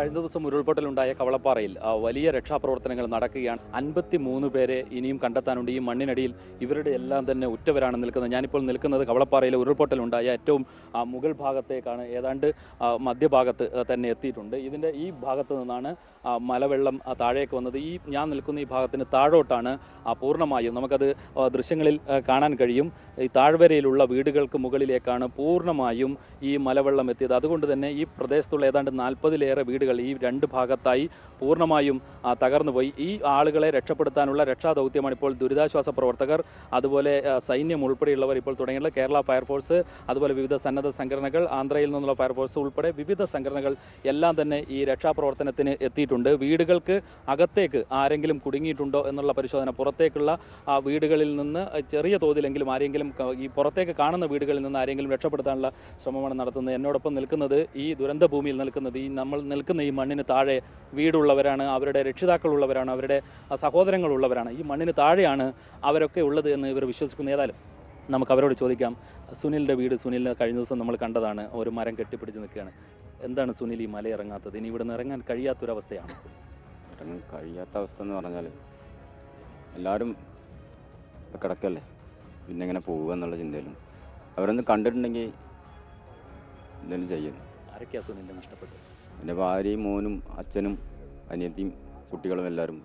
കഴിഞ്ഞ ദിവസം ഉരുൾപൊട്ടലുണ്ടായ കവളപ്പാറയിൽ ആ, വലിയ രക്ഷാപ്രവർത്തനങ്ങൾ നടക്കുകയാണ് അൻപത്തി മൂന്ന് പേരെ ഇനിയും കണ്ടെത്താനുണ്ട് ഈ മണ്ണിനടിയിൽ ഇവരുടെ എല്ലാം തന്നെ ഉറ്റവരാണ് നിൽക്കുന്നത് ഞാനിപ്പോൾ നിൽക്കുന്നത് കവളപ്പാറയിലെ ഉരുൾപൊട്ടലുണ്ടായ ഏറ്റവും ആ, മുകൾ ഭാഗത്തേക്കാണ് ഏതാണ്ട് ആ, മധ്യഭാഗത്ത് ആ, തന്നെ എത്തിയിട്ടുണ്ട് ഇതിൻ്റെ ഈ ഭാഗത്ത് നിന്നാണ് ആ, മലവെള്ളം ആ, താഴേക്ക് വന്നത് ഈ ഞാൻ നിൽക്കുന്ന ഈ ഭാഗത്തിന് താഴോട്ടാണ് ആ, പൂർണ്ണമായും നമുക്കത് ആ, ദൃശ്യങ്ങളിൽ ആ, കാണാൻ കഴിയും ഈ താഴ്വരയിലുള്ള വീടുകൾക്ക് മുകളിലേക്കാണ് പൂർണ്ണമായും ഈ മലവെള്ളം എത്തിയത് അതുകൊണ്ട് തന്നെ ഈ പ്രദേശത്തുള്ള ഏതാണ്ട് നാൽപ്പതിലേറെ വീടുകൾ ഈ രണ്ട് ഭാഗത്തായി പൂർണ്ണമായും ആ, തകർന്നുപോയി ഈ ആളുകളെ രക്ഷപ്പെടുത്താനുള്ള രക്ഷാദൗത്യമാണ് ഇപ്പോൾ ദുരിതാശ്വാസ പ്രവർത്തകർ അതുപോലെ ആ, സൈന്യം ഉൾപ്പെടെയുള്ളവർ ഇപ്പോൾ തുടങ്ങിയുള്ള കേരള ഫയർഫോഴ്സ് അതുപോലെ വിവിധ സന്നദ്ധ സംഘടനകൾ ആന്ധ്രയിൽ നിന്നുള്ള ഫയർഫോഴ്സ് ഉൾപ്പെടെ വിവിധ സംഘടനകൾ എല്ലാം തന്നെ ഈ രക്ഷാപ്രവർത്തനത്തിന് എത്തിയിട്ടുണ്ട് വീടുകൾക്ക് അകത്തേക്ക് ആരെങ്കിലും കുടുങ്ങിയിട്ടുണ്ടോ എന്നുള്ള പരിശോധന പുറത്തേക്കുള്ള ആ വീടുകളിൽ നിന്ന് ചെറിയ തോതിലെങ്കിലും ആരെങ്കിലും ക- ഈ പുറത്തേക്ക് കാണുന്ന വീടുകളിൽ നിന്ന് ആരെങ്കിലും രക്ഷപ്പെടുത്താനുള്ള ശ്രമമാണ് നടത്തുന്നത് എന്നോടൊപ്പം നിൽക്കുന്നത് ഈ ദുരന്ത ഭൂമിയിൽ നിൽക്കുന്നത് ഈ നമ്മൾ നിൽക്കുന്ന ഈ മണ്ണിന് താഴെ വീടുള്ളവരാണ് അവരുടെ രക്ഷിതാക്കളുള്ളവരാണ് അവരുടെ ആ, സഹോദരങ്ങളുള്ളവരാണ് ഈ മണ്ണിന് താഴെയാണ് അവരൊക്കെ ഉള്ളത് എന്ന് ഇവർ വിശ്വസിക്കുന്ന ഏതായാലും നമുക്ക് അവരോട് ചോദിക്കാം സുനിലിൻ്റെ വീട് സുനിലിനെ കഴിഞ്ഞ ദിവസം നമ്മൾ കണ്ടതാണ് ഒരു മരം കെട്ടിപ്പിടിച്ച് നിൽക്കുകയാണ് എന്താണ് സുനിൽ ഈ മല ഇറങ്ങാത്തത് ഇനി ഇവിടുന്ന് ഇറങ്ങാൻ കഴിയാത്തൊരവസ്ഥയാണ് ഇറങ്ങാൻ കഴിയാത്ത അവസ്ഥ എന്ന് പറഞ്ഞാൽ എല്ലാവരും ഇപ്പം കിടക്കല്ലേ പിന്നെ എങ്ങനെ പോവുക എന്നുള്ള ചിന്തയിലും അവരൊന്ന് കണ്ടിട്ടുണ്ടെങ്കിൽ എന്തെങ്കിലും ചെയ്യും ആരൊക്കെയാ സുനിലിനെ നഷ്ടപ്പെട്ടത് എൻ്റെ ഭാര്യയും മോനും അച്ഛനും അനിയത്തിയും കുട്ടികളും എല്ലാവരും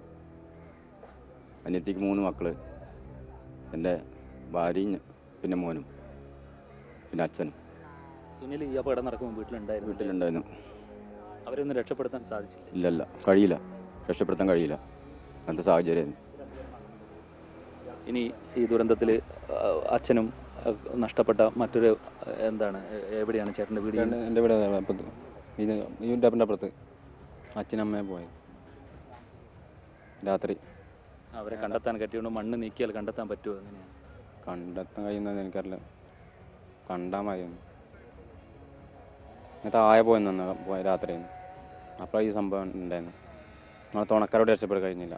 അനിയത്തിക്ക് മൂന്ന് മക്കൾ എൻ്റെ ഭാര്യയും പിന്നെ മോനും പിന്നെ അച്ഛനും സുനിൽ ഈ അപകടം നടക്കുമ്പോൾ വീട്ടിലുണ്ടായിരുന്നു വീട്ടിലുണ്ടായിരുന്നു അവരൊന്നും രക്ഷപ്പെടുത്താൻ സാധിച്ചില്ല ഇല്ലല്ല കഴിയില്ല രക്ഷപ്പെടുത്താൻ കഴിയില്ല അങ്ങനത്തെ സാഹചര്യമായിരുന്നു ഇനി ഈ ദുരന്തത്തിൽ അച്ഛനും ആ, നഷ്ടപ്പെട്ട മറ്റൊരു ആ, എന്താണ് എ- എവിടെയാണ് ചേട്ടൻ്റെ വീട് രണ്ട് എൻ്റെ വീട് അതാണ് അപ്പുറത്ത് ഇത് ഈ ഡബിൻ്റെ അപ്പുറത്ത് അച്ഛനും അമ്മയും പോയി രാത്രി അവരെ കണ്ടെത്താൻ പറ്റിയുണ്ടോ മണ്ണ് നീക്കിയാൽ കണ്ടെത്താൻ പറ്റുമോ എങ്ങനെയാണ് കണ്ടെത്താൻ കഴിയുന്നത് എനിക്കറിയില്ല കണ്ടാൽ മതിയൊന്നും ഇങ്ങനത്തെ ആയ പോയെന്ന് പോയ രാത്രി അപ്പോൾ ഈ സംഭവം ഉണ്ടായിരുന്നു നമ്മളെ തുണക്കാരോട് രക്ഷപ്പെടാൻ കഴിഞ്ഞില്ല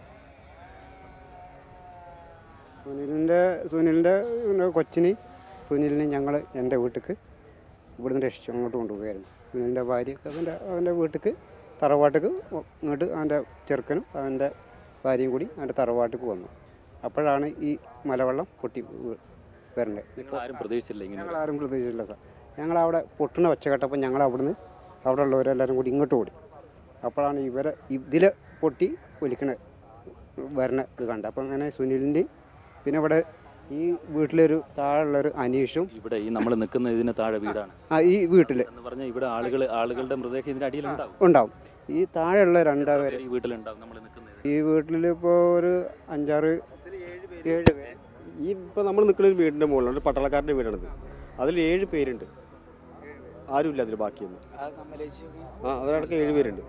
സുനിലിൻ്റെ സുനിലിൻ്റെ പിന്നെ കൊച്ചിന് സുനിലിനെ ഞങ്ങൾ എൻ്റെ വീട്ടിലേക്ക് ഇവിടുന്ന് രക്ഷിച്ചു അങ്ങോട്ട് കൊണ്ടുപോയായിരുന്നു സുനിലിൻ്റെ ഭാര്യയൊക്കെ അവൻ്റെ അവൻ്റെ വീട്ടിലേക്ക് തറവാട്ടിക്ക് ഇങ്ങോട്ട് അവൻ്റെ ചെറുക്കനും അവൻ്റെ ഭാര്യയും കൂടി അവൻ്റെ തറവാട്ടിക്ക് വന്നു അപ്പോഴാണ് ഈ മലവെള്ളം പൊട്ടി വീ- വരേണ്ടത് നിങ്ങൾ ആരും പ്രതീക്ഷിച്ചില്ല ഇങ്ങനെ ഞങ്ങൾ ആരും പ്രതീക്ഷിച്ചില്ല സാർ ഞങ്ങൾ അവിടെ പൊട്ടണ ഒച്ച കേട്ടപ്പോൾ ഞങ്ങൾ അവിടുന്ന് അവിടെ ഉള്ളവരെല്ലാവരും കൂടി ഇങ്ങോട്ട് ഓടി അപ്പോഴാണ് ഇവരെ ഇതിലെ പൊട്ടി ഒലിക്കണ വരണ ഇത് കണ്ടത് അപ്പം അങ്ങനെ സുനിലിൻ്റെയും പിന്നെ ഇവിടെ ഈ വീട്ടിലൊരു താഴെയുള്ളൊരു അനീഷും ഇവിടെ ഈ നമ്മൾ നിൽക്കുന്ന ഇതിന് താഴെ വീടാണ് ആ ഈ വീട്ടിൽ എന്ന് പറഞ്ഞാൽ ഇവിടെ ആളുകൾ ആളുകളുടെ മൃതദേഹം ഇതിന്റെ അടിയിൽ ഉണ്ടാവും ഉണ്ടാവും ഈ താഴെയുള്ള രണ്ടാപേര് ഈ വീട്ടിലുണ്ടാവും നമ്മൾ നിൽക്കുന്നത് ഈ വീട്ടിൽ ഇപ്പോൾ ഒരു അഞ്ചാറ് ഏഴ് പേര് ഈ ഇപ്പോൾ നമ്മൾ നിൽക്കുന്ന ഒരു വീടിൻ്റെ മുകളിലാണ് ഒരു പട്ടാളക്കാരൻ്റെ വീടാണിത് അതിൽ ഏഴ് പേരുണ്ട് ആരുമില്ല അതിൽ ബാക്കിയൊന്നും ആ അതിലടക്കം ഏഴ് പേരുണ്ട്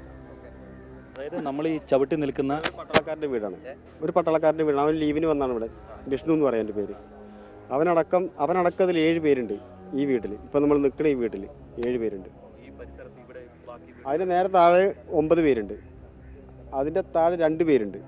അതായത് നമ്മൾ ഈ ചവിട്ടി നിൽക്കുന്ന ഒരു പട്ടാളക്കാരൻ്റെ വീടാണ് ഒരു പട്ടാളക്കാരൻ്റെ വീടാണ് അവൻ ലീവിന് വന്നാണ് ഇവിടെ വിഷ്ണു എന്ന് പറയാം എൻ്റെ പേര് അവനടക്കം അവനടക്കം അതിൽ ഏഴ് പേരുണ്ട് ഈ വീട്ടിൽ ഇപ്പം നമ്മൾ നിൽക്കുന്ന ഈ വീട്ടിൽ ഏഴ് പേരുണ്ട് ഈ പരിസരത്ത് ഇവിടെ ബാക്കി വീട് അതിന് നേരെ താഴെ ഒമ്പത് പേരുണ്ട് അതിൻ്റെ താഴെ രണ്ട് പേരുണ്ട്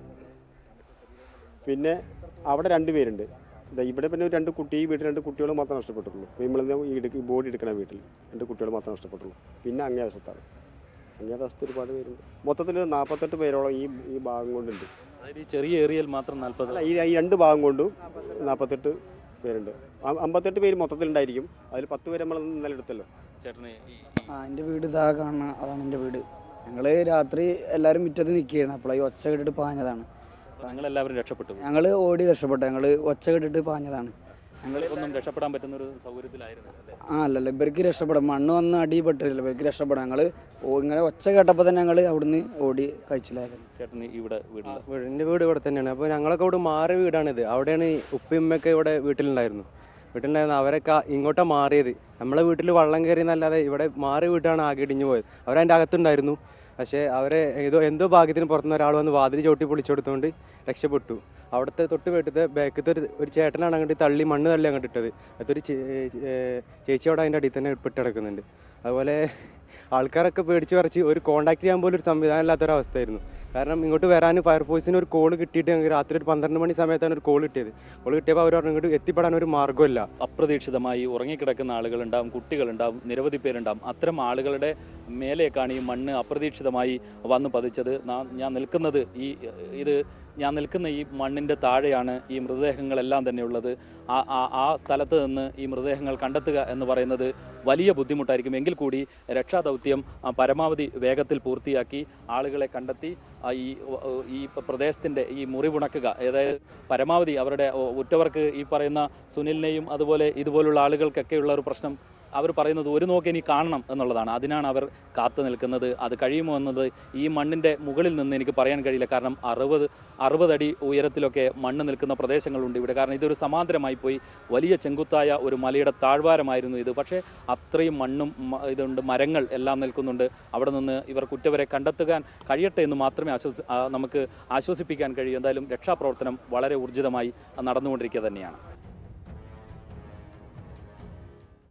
പിന്നെ അവിടെ രണ്ട് പേരുണ്ട് ദാ ഇവിടെ പിന്നെ ഒരു രണ്ട് കുട്ടി ഈ വീട്ടിൽ രണ്ട് കുട്ടികൾ മാത്രമേ നഷ്ടപ്പെട്ടുള്ളൂ നമ്മൾ ഈ ബോഡി എടുക്കണ വീട്ടിൽ രണ്ട് കുട്ടികൾ മാത്രമേ നഷ്ടപ്പെട്ടുള്ളൂ പിന്നെ അങ്ങേ വശത്താണ് അങ്ങേ വശത്ത് ഒരുപാട് പേരുണ്ട് മൊത്തത്തിൽ നാൽപ്പത്തെട്ട് പേരോളം ഈ ഈ ഭാഗം കൊണ്ടുണ്ട് അതായത് ഈ ചെറിയ ഏരിയയിൽ മാത്രം നാൽപ്പത് അല്ല ഈ ഈ രണ്ട് ഭാഗം കൊണ്ടും നാൽപ്പത്തെട്ട് പേരുണ്ട് അ- അമ്പത്തെട്ട് പേര് മൊത്തത്തിലുണ്ടായിരിക്കും അതിൽ പത്ത് പേര് നമ്മൾ ഇന്നലെ എടുത്തല്ലോ ചേട്ടന് ഈ- ആ എൻ്റെ വീട് ഇതാ കാണുന്ന അതാണ് എൻ്റെ വീട് ഞങ്ങൾ രാത്രി എല്ലാവരും മുറ്റത്ത് നിൽക്കുകയായിരുന്നു അപ്പോൾ ഈ ഒച്ച കേട്ടിട്ട് പാഞ്ഞതാണ് അപ്പോൾ നിങ്ങളെല്ലാവരും രക്ഷപ്പെട്ടു പോയി. ഞങ്ങൾ ഓടി രക്ഷപ്പെട്ടു ഞങ്ങൾ ഒച്ച കേട്ടിട്ട് പാഞ്ഞതാണ് ഞങ്ങൾ ഒന്നും രക്ഷപ്പെടാൻ പറ്റുന്ന ഒരു സൗകര്യത്തിലായിരുന്നു അല്ലേ ആ അല്ലല്ല ഇവർക്ക് രക്ഷപ്പെടാം മണ്ണ് വന്ന് അടിപ്പെട്ടില്ല ഇവർക്ക് രക്ഷപ്പെടാം ഞങ്ങൾ ഇങ്ങനെ ഒച്ച കേട്ടപ്പോൾ തന്നെ ഞങ്ങൾ അവിടുന്ന് ഓടി കഴിച്ചില്ലായിരുന്നു ചേട്ടന് ഇവിടെ വീട്ടിൽ വീട് എൻ്റെ വീട് ഇവിടെ തന്നെയാണ് അപ്പോൾ ഞങ്ങളൊക്കെ ഇവിടെ മാറിയ വീടാണിത് അവിടെയാണ് ഈ ഉപ്പയും ഉമ്മയൊക്കെ ഇവിടെ വീട്ടിലുണ്ടായിരുന്നു വീട്ടിലുണ്ടായിരുന്നു അവരൊക്കെ ഇങ്ങോട്ടാ മാറിയത് നമ്മളെ വീട്ടിൽ വള്ളം കയറി എന്നല്ലാതെ ഇവിടെ മാറിയ വീട്ടാണ് ആകെ ഇടിഞ്ഞു പോയത് അവരതിൻ്റെ അകത്തുണ്ടായിരുന്നു പക്ഷേ അവരെ ഏതോ എന്തോ ഭാഗ്യത്തിന് പുറത്തുനിന്ന് ഒരാൾ വന്ന് വാതിൽ ചവിട്ടി പൊളിച്ചു കൊടുത്തുകൊണ്ട് രക്ഷപ്പെട്ടു അവിടുത്തെ തൊട്ട് വീട്ടിലത്തെ ബാക്കത്തെ ഒരു ഒരു ചേട്ടനാണ് അങ്ങോട്ട് തള്ളി മണ്ണ് തള്ളി അങ്ങോട്ട് ഇട്ടത് അതൊരു ചേ- ഏ- ചേച്ചി അവിടെ അതിൻ്റെ അടിയിൽ തന്നെ ഇപ്പിട്ട് കിടക്കുന്നുണ്ട് അതുപോലെ ആൾക്കാരൊക്കെ പേടിച്ച് പറിച്ച് ഒരു കോണ്ടാക്ട് ചെയ്യാൻ പോലും ഒരു സംവിധാനം ഇല്ലാത്തൊരവസ്ഥയായിരുന്നു കാരണം ഇങ്ങോട്ട് വരാൻ ഫയർഫോഴ്സിന് ഒരു കോൾ കിട്ടിയിട്ട് ഞങ്ങൾക്ക് രാത്രി ഒരു പന്ത്രണ്ട് മണി സമയത്താണ് ഒരു കോൾ കിട്ടിയത് കോൾ കിട്ടിയപ്പോൾ അവർ പറഞ്ഞു ഇങ്ങോട്ട് എത്തിപ്പെടാൻ ഒരു മാർഗ്ഗമില്ല അപ്രതീക്ഷിതമായി ഉറങ്ങിക്കിടക്കുന്ന ആളുകളുണ്ടാവും കുട്ടികളുണ്ടാവും നിരവധി പേരുണ്ടാവും അത്തരം ആളുകളുടെ മേലേക്കാണ് ഈ മണ്ണ് അപ്രതീക്ഷിതമായി വന്ന് പതിച്ചത് നാ- ഞാൻ നിൽക്കുന്നത് ഈ ഇത് ഞാൻ നിൽക്കുന്ന ഈ മണ്ണിൻ്റെ താഴെയാണ് ഈ മൃതദേഹങ്ങളെല്ലാം തന്നെ ഉള്ളത് ആ ആ- ആ സ്ഥലത്ത് നിന്ന് ഈ മൃതദേഹങ്ങൾ കണ്ടെത്തുക എന്ന് പറയുന്നത് വലിയ ബുദ്ധിമുട്ടായിരിക്കും എങ്കിൽ കൂടി രക്ഷാദൗത്യം ആ, പരമാവധി വേഗത്തിൽ പൂർത്തിയാക്കി ആളുകളെ കണ്ടെത്തി ആ, ഈ ഈ പ്രദേശത്തിൻ്റെ ഈ മുറിവുണക്കുക അതായത് പരമാവധി അവരുടെ ഒ- ഉറ്റവർക്ക് ഈ പറയുന്ന സുനിലിനെയും അതുപോലെ ഇതുപോലുള്ള ആളുകൾക്കൊക്കെയുള്ള ഒരു പ്രശ്നം അവർ പറയുന്നത് ഒരു നോക്ക് ഇനി കാണണം എന്നുള്ളതാണ് അതിനാണ് അവർ കാത്തു നിൽക്കുന്നത് അത് കഴിയുമോ എന്നത് ഈ മണ്ണിൻ്റെ മുകളിൽ നിന്ന് എനിക്ക് പറയാൻ കഴിയില്ല കാരണം അറുപത് അറുപതടി ഉയരത്തിലൊക്കെ മണ്ണ് നിൽക്കുന്ന പ്രദേശങ്ങളുണ്ട് ഇവിടെ കാരണം ഇതൊരു സമാന്തരമായി പോയി വലിയ ചെങ്കുത്തായ ഒരു മലയുടെ താഴ്വാരമായിരുന്നു ഇത് പക്ഷേ അത്രയും മണ്ണും മ- ഇതുണ്ട് മരങ്ങൾ എല്ലാം നിൽക്കുന്നുണ്ട് അവിടെ നിന്ന് ഇവർ കുറ്റവരെ കണ്ടെത്തുവാൻ കഴിയട്ടെ എന്ന് മാത്രമേ ആശ്വസി ആ, നമുക്ക് ആശ്വസിപ്പിക്കാൻ കഴിയൂ എന്തായാലും രക്ഷാപ്രവർത്തനം വളരെ ഊർജിതമായി നടന്നുകൊണ്ടിരിക്കുക തന്നെയാണ്